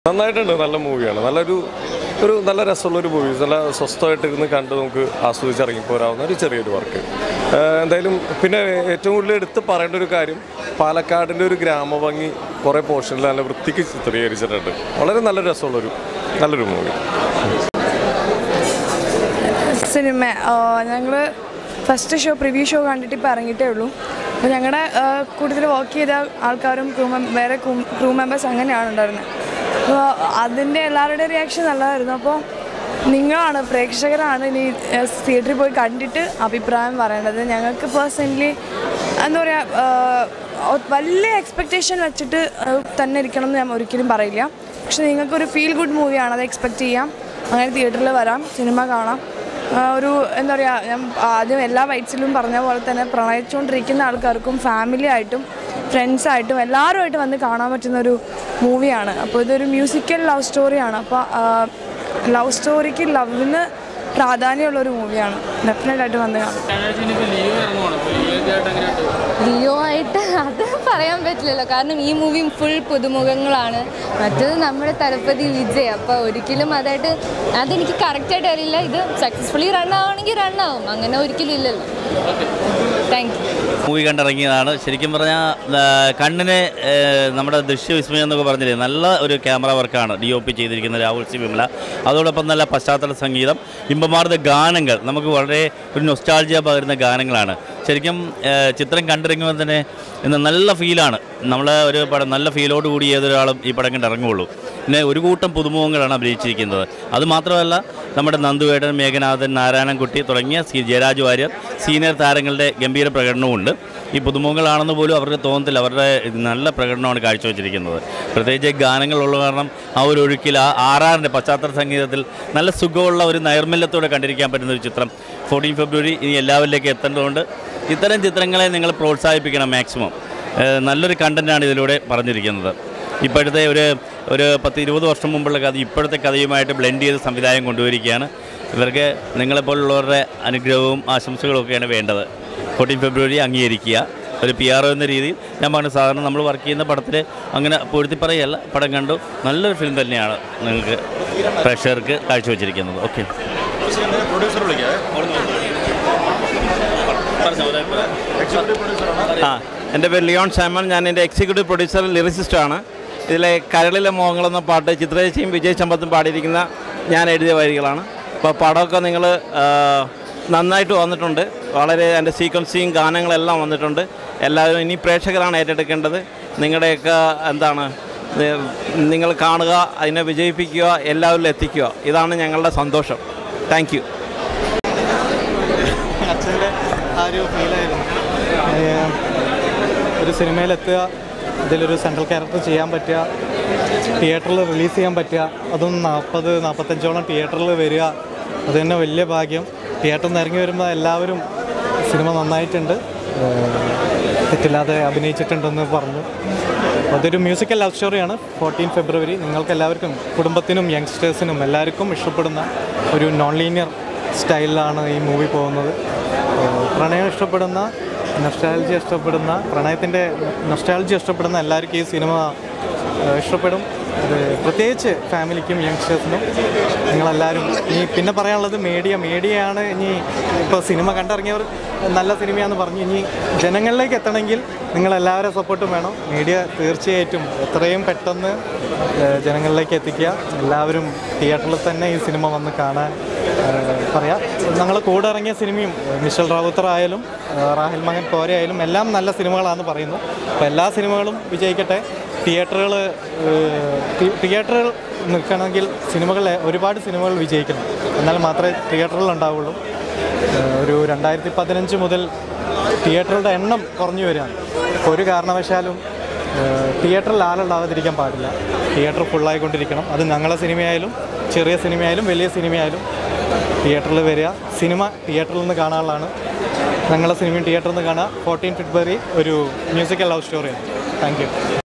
നന്നായിട്ടുണ്ട് നല്ല മൂവിയാണ് നല്ലൊരു ഒരു നല്ല രസമുള്ളൊരു മൂവി നല്ല സ്വസ്ഥമായിട്ട് ഇരുന്ന് കണ്ട് നമുക്ക് ആസ്വദിച്ച് ഇറങ്ങി പോരാവുന്ന ഒരു ചെറിയൊരു വർക്ക് എന്തായാലും പിന്നെ ഏറ്റവും കൂടുതൽ എടുത്ത് പറയേണ്ട ഒരു കാര്യം പാലക്കാടിൻ്റെ ഒരു ഗ്രാമഭംഗി കുറേ പോർഷനിൽ നല്ല വൃത്തിക്ക് ചിത്രീകരിച്ചിട്ടുണ്ട് വളരെ നല്ല രസമുള്ളൊരു നല്ലൊരു മൂവി സിനിമ ഞങ്ങൾ ഫസ്റ്റ് ഷോ പ്രിവ്യൂ ഷോ കണ്ടിട്ട് ഇപ്പോൾ ഇറങ്ങിയിട്ടേ ഉള്ളൂ അപ്പോൾ ഞങ്ങളുടെ കൂടുതൽ വർക്ക് ചെയ്ത ആൾക്കാരും ക്രൂ വേറെ ക്രൂ മെമ്പേഴ്സ് അങ്ങനെയാണ് ഉണ്ടായിരുന്നത് അപ്പോൾ അതിൻ്റെ എല്ലാവരുടെയും റിയാക്ഷൻ നല്ലതായിരുന്നു അപ്പോൾ നിങ്ങളാണ് പ്രേക്ഷകരാണ് ഇനി തിയേറ്ററിൽ പോയി കണ്ടിട്ട് അഭിപ്രായം പറയേണ്ടത് ഞങ്ങൾക്ക് പേഴ്സണലി എന്താ പറയുക വലിയ എക്സ്പെക്റ്റേഷൻ വെച്ചിട്ട് ഏഹ്, തന്നെ ഇരിക്കണം എന്ന് ഞാൻ ഒരിക്കലും പറയില്ല പക്ഷെ നിങ്ങൾക്കൊരു ഫീൽ ഗുഡ് മൂവിയാണ് അത് എക്സ്പെക്റ്റ് ചെയ്യാം അങ്ങനെ തിയേറ്ററിൽ വരാം സിനിമ കാണാം ആ, ഒരു എന്താ പറയുക ഞാൻ ആദ്യം എല്ലാ വൈറ്റ്സിലും പറഞ്ഞ പോലെ തന്നെ പ്രണയിച്ചുകൊണ്ടിരിക്കുന്ന ആൾക്കാർക്കും ഫാമിലി ആയിട്ടും ഫ്രണ്ട്സായിട്ടും എല്ലാവരുമായിട്ട് വന്ന് കാണാൻ പറ്റുന്ന ഒരു മൂവിയാണ് അപ്പോൾ ഇതൊരു മ്യൂസിക്കൽ ലവ് സ്റ്റോറിയാണ് അപ്പോൾ ലവ് സ്റ്റോറിക്ക് ലവിന് പ്രാധാന്യമുള്ള ഒരു മൂവിയാണ് ഡെഫിനറ്റായിട്ട് വന്ന് കാണാം ലിയോ ആയിട്ട് അത് പറയാൻ പറ്റില്ലല്ലോ കാരണം ഈ മൂവി ഫുൾ പുതുമുഖങ്ങളാണ് മറ്റത് നമ്മുടെ തലപ്പതി വിജയ് അപ്പോൾ ഒരിക്കലും അതായിട്ട് അതെനിക്ക് കറക്റ്റായിട്ട് അറിയില്ല ഇത് സക്സസ്ഫുള്ളി റൺ ആവുകയാണെങ്കിൽ റൺ ആവും അങ്ങനെ ഒരിക്കലും ഇല്ലല്ലോ താങ്ക് യു മൂവി കണ്ടിറങ്ങിയതാണ് ശരിക്കും പറഞ്ഞാൽ കണ്ണിന് ആ, നമ്മുടെ ദൃശ്യവിസ്മയം എന്നൊക്കെ പറഞ്ഞില്ലേ നല്ല ഒരു ക്യാമറ വർക്കാണ് ഡി ഒ പി ചെയ്തിരിക്കുന്ന രാഹുൽ സി വിമല അതോടൊപ്പം നല്ല പശ്ചാത്തല സംഗീതം ഇമ്പമാർന്ന ഗാനങ്ങൾ നമുക്ക് വളരെ ഒരു നൊസ്റ്റാൾജിയ പകരുന്ന ഗാനങ്ങളാണ് ശരിക്കും ആ, ചിത്രം കണ്ടിറങ്ങുമ്പോൾ തന്നെ ഇന്ന് നല്ല ഫീലാണ് നമ്മൾ ഒരു പടം നല്ല ഫീലോട് കൂടി ഏതൊരാളും ഈ പടം കണ്ട് ഇറങ്ങുള്ളൂ പിന്നെ ഒരു കൂട്ടം പുതുമുഖങ്ങളാണ് അഭിനയിച്ചിരിക്കുന്നത് അത് മാത്രമല്ല നമ്മുടെ നന്ദുവേടൻ മേഘനാഥൻ നാരായണൻകുട്ടി തുടങ്ങിയ സി ജയരാജ് വാര്യർ സീനിയർ താരങ്ങളുടെ ഗംഭീര പ്രകടനമുണ്ട് ഈ പുതുമുഖങ്ങളാണെന്ന് പോലും അവർക്ക് തോന്നത്തില്ല അവരുടെ നല്ല പ്രകടനമാണ് കാഴ്ചവെച്ചിരിക്കുന്നത് പ്രത്യേകിച്ച് ഗാനങ്ങളുള്ള കാരണം ആ ഒരു ഒഴുക്കിൽ ആ ആറാറിൻ്റെ പശ്ചാത്തല സംഗീതത്തിൽ നല്ല സുഖമുള്ള ഒരു നൈർമല്യത്തോടെ കണ്ടിരിക്കാൻ പറ്റുന്ന ഒരു ചിത്രം ഫോർട്ടീൻ ഫെബ്രുവരി ഇനി എല്ലാവരിലേക്ക് എത്തേണ്ടതുകൊണ്ട് ഇത്തരം ചിത്രങ്ങളെ നിങ്ങൾ പ്രോത്സാഹിപ്പിക്കണം മാക്സിമം ഏഹ് നല്ലൊരു കണ്ടൻറ്റാണ് ഇതിലൂടെ പറഞ്ഞിരിക്കുന്നത് ഇപ്പോഴത്തെ ഒരു ഒരു പത്ത് ഇരുപത് വർഷം മുമ്പുള്ള കഥ ഇപ്പോഴത്തെ കഥയുമായിട്ട് ബ്ലെൻഡ് ചെയ്ത് സംവിധാനം കൊണ്ടുവരികയാണ് ഇവർക്ക് നിങ്ങളെപ്പോലുള്ളവരുടെ അനുഗ്രഹവും ആശംസകളും ഒക്കെയാണ് വേണ്ടത് ഫോർട്ടീൻ ഫെബ്രുവരി അംഗീകരിക്കുക ഒരു പി ആർ എന്ന രീതിയിൽ ഞാൻ പറഞ്ഞു സാധാരണ നമ്മൾ വർക്ക് ചെയ്യുന്ന പടത്തിൽ അങ്ങനെ പൊഴുത്തി പറയല്ല പടം കണ്ടു നല്ലൊരു ഫിലിം തന്നെയാണ് നിങ്ങൾക്ക് പ്രേക്ഷകർക്ക് കാഴ്ചവെച്ചിരിക്കുന്നത് ഓക്കെ ആ എൻ്റെ പേര് ലിയോൺ സാമൻ ഞാൻ എൻ്റെ എക്സിക്യൂട്ടീവ് പ്രൊഡ്യൂസർ ലിറിസിസ്റ്റാണ് ഇതിലെ കരളിലെ മോഹങ്ങൾ എന്ന പാട്ട് ചിത്രേശയും വിജയ് ചമ്പത്തും പാടിയിരിക്കുന്ന ഞാൻ എഴുതിയ വരികളാണ് അപ്പോൾ പടമൊക്കെ നിങ്ങൾ നന്നായിട്ട് വന്നിട്ടുണ്ട് വളരെ എൻ്റെ സീക്വൻസിങ് ഗാനങ്ങളെല്ലാം വന്നിട്ടുണ്ട് എല്ലാവരും ഇനി പ്രേക്ഷകരാണ് ഏറ്റെടുക്കേണ്ടത് നിങ്ങളുടെയൊക്കെ എന്താണ് നി- നിങ്ങൾ കാണുക അതിനെ വിജയിപ്പിക്കുക എല്ലാവരിലും എത്തിക്കുക ഇതാണ് ഞങ്ങളുടെ സന്തോഷം താങ്ക് യു അച്ഛൻ്റെ ആ ഒരു ഫീലായിരുന്നു ഏഹ് ഒരു സിനിമയിലെത്തുക ഇതിലൊരു സെൻട്രൽ ക്യാരക്ടർ ചെയ്യാൻ പറ്റുക തിയേറ്ററിൽ റിലീസ് ചെയ്യാൻ പറ്റുക അതും നാൽപ്പത് നാൽപ്പത്തഞ്ചോളം തിയേറ്ററിൽ വരിക അത് തന്നെ വലിയ ഭാഗ്യം തിയേറ്ററിൽ നിന്ന് ഇറങ്ങി വരുമ്പോൾ എല്ലാവരും സിനിമ നന്നായിട്ടുണ്ട് ഏഹ് തെറ്റില്ലാതെ അഭിനയിച്ചിട്ടുണ്ടെന്ന് പറഞ്ഞു അതൊരു മ്യൂസിക്കൽ ലവ് സ്റ്റോറിയാണ് ഫോർട്ടീൻ ഫെബ്രുവരി നിങ്ങൾക്ക് എല്ലാവർക്കും കുടുംബത്തിനും യങ്സ്റ്റേഴ്സിനും എല്ലാവർക്കും ഇഷ്ടപ്പെടുന്ന ഒരു നോൺ ലീനിയർ സ്റ്റൈലിലാണ് ഈ മൂവി പോകുന്നത് ഏഹ് പ്രണയം ഇഷ്ടപ്പെടുന്ന നൊസ്റ്റാലജി ഇഷ്ടപ്പെടുന്ന പ്രണയത്തിൻ്റെ നൊസ്റ്റാലജി ഇഷ്ടപ്പെടുന്ന എല്ലാവർക്കും ഈ സിനിമ ഏഹ് ഇഷ്ടപ്പെടും അത് പ്രത്യേകിച്ച് ഫാമിലിക്കും യങ്സ്റ്റേഴ്സിനും നിങ്ങളെല്ലാവരും ഇനി പിന്നെ പറയാനുള്ളത് മീഡിയ മീഡിയയാണ് ഇനി ഇപ്പോൾ സിനിമ കണ്ടിറങ്ങിയവർ നല്ല സിനിമയാണെന്ന് പറഞ്ഞു ഇനി ജനങ്ങളിലേക്ക് എത്തണമെങ്കിൽ നിങ്ങളെല്ലാവരും സപ്പോർട്ടും വേണം മീഡിയ തീർച്ചയായിട്ടും എത്രയും പെട്ടെന്ന് ഏഹ് ജനങ്ങളിലേക്ക് എത്തിക്കുക എല്ലാവരും തിയേറ്ററിൽ തന്നെ ഈ സിനിമ വന്ന് കാണാൻ ഏഹ് പറയാം ഞങ്ങൾ കൂടെ ഇറങ്ങിയ സിനിമയും ഏഹ് മിഷൽ റാവുത്തർ ആയാലും ഏഹ് റാഹിൽ മകൻ കോര ആയാലും എല്ലാം നല്ല സിനിമകളാണെന്ന് പറയുന്നു അപ്പോൾ എല്ലാ സിനിമകളും വിജയിക്കട്ടെ തിയേറ്ററുകൾ തിയേറ്ററുകൾ നിൽക്കണമെങ്കിൽ സിനിമകൾ ഒരുപാട് സിനിമകൾ വിജയിക്കണം എന്നാൽ മാത്രമേ തിയേറ്ററുകൾ ഉണ്ടാവുള്ളൂ ഏഹ് ഒരു രണ്ടായിരത്തി പതിനഞ്ച് മുതൽ തിയേറ്ററുകളുടെ എണ്ണം കുറഞ്ഞു വരികയാണ് അപ്പോൾ ഒരു കാരണവശാലും ഏഹ് തിയേറ്ററിൽ ആളുണ്ടാവാതിരിക്കാൻ പാടില്ല തിയേറ്റർ ഫുള്ളായിക്കൊണ്ടിരിക്കണം അത് ഞങ്ങളെ സിനിമയായാലും ചെറിയ സിനിമയായാലും വലിയ സിനിമയായാലും തിയേറ്ററിൽ വരിക സിനിമ തിയേറ്ററിൽ നിന്ന് കാണാനുള്ളതാണ് ഞങ്ങളെ സിനിമയും തിയേറ്ററിൽ നിന്ന് കാണുക ഫോർട്ടീൻ ഫെബ്രുവരി ഒരു മ്യൂസിക്കൽ ലവ് സ്റ്റോറിയാണ് താങ്ക് യു